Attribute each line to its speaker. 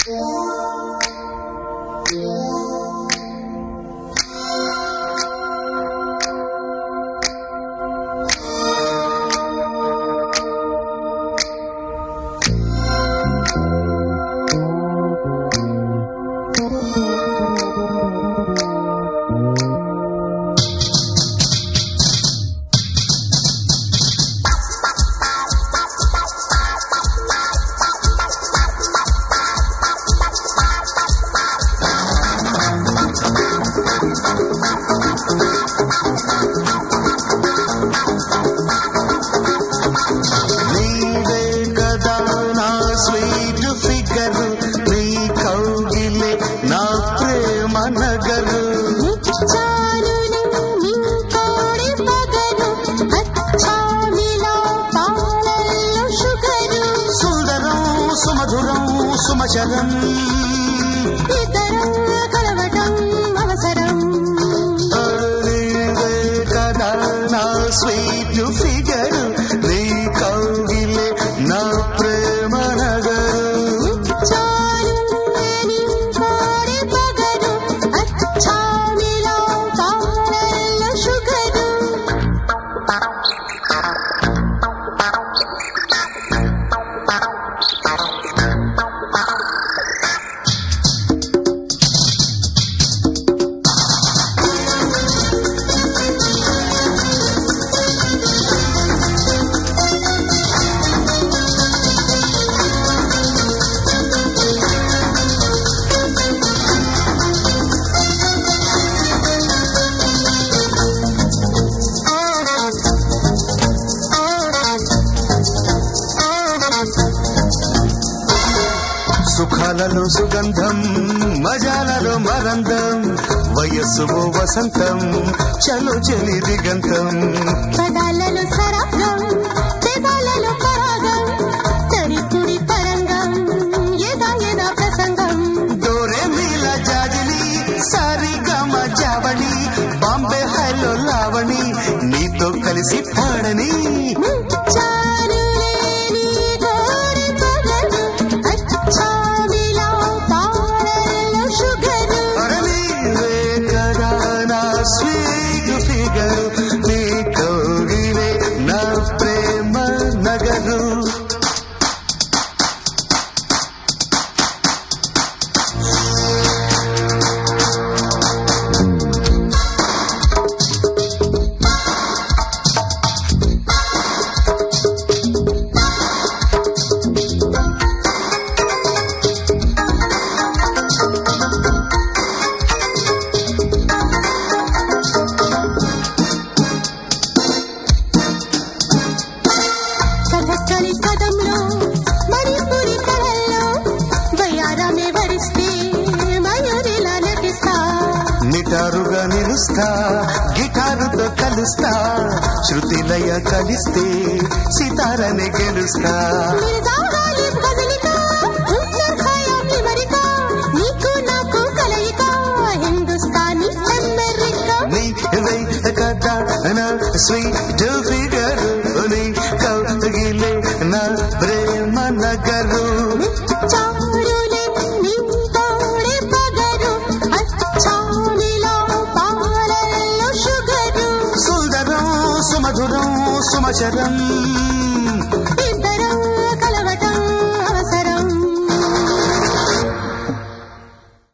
Speaker 1: నీవే కదా నా స్వీట్ ఫిగర్ నీ కౌగిలే నా ప్రేమ నగరు
Speaker 2: నిచ్చారులు నింకోడి పగలు అచ్చామిలా పాలల్లో షుగరు
Speaker 1: సుందరం సుమధురం సుమచరం
Speaker 2: ఇద్దరం కలవటం అవసరం
Speaker 1: నీవే కదా నా స్వీట్ ఫిగర్ నీ కౌగిలే నా ప్రేమ నగరు
Speaker 2: చారులు నింకోడి పగలు అచ్చామిలా పాలల్లో షుగరు
Speaker 1: సుఖాలలో సుగంధం మజాలలో మరందం వయస్సు వసంతం చలో చెలి దిగంతం
Speaker 2: పదాలలో సరాగం పెదాలలో పరాగం తరిపుడి తరంగం ఏదా ఏదా ప్రసంగం
Speaker 1: డోరే మీల జాజిలి సారి గమ జావళి బాంబే హైలో లావణి నీతో కలిసి పాడని
Speaker 2: చారులేని గోరి పగలు అచ్చామిలా పాలల్లో షుగరు
Speaker 1: అరవీవే కదా నా స్వీట్ ఫిగర్ నీ కౌగిలే నా ప్రేమ నగరు
Speaker 2: కథకళి పదంలో మణిపురి కళల్లో వయారమే వరిస్తే మయూరిలా నటిస్తా
Speaker 1: నిటారుగా నిలుస్తా గిటారుతో కలుస్తా శృతి లయ కలిస్తే సితారని గెలుస్తా
Speaker 2: నిజాగాలి గజలిక ఉత్సవ ఖయాల్ అమెరికా నీకు నాకు కలయిక హిందుస్థానీ అమెరికా
Speaker 1: నీ వై కదా నా స్వీట్ ఫిగర్ నీ కౌగిలే నా ప్రేమ నగరు
Speaker 2: చారులే నింతోడే పగరు అచ్చామిలా పాలల్లో షుగరు
Speaker 1: సుందరం సుమధురం సుమచరం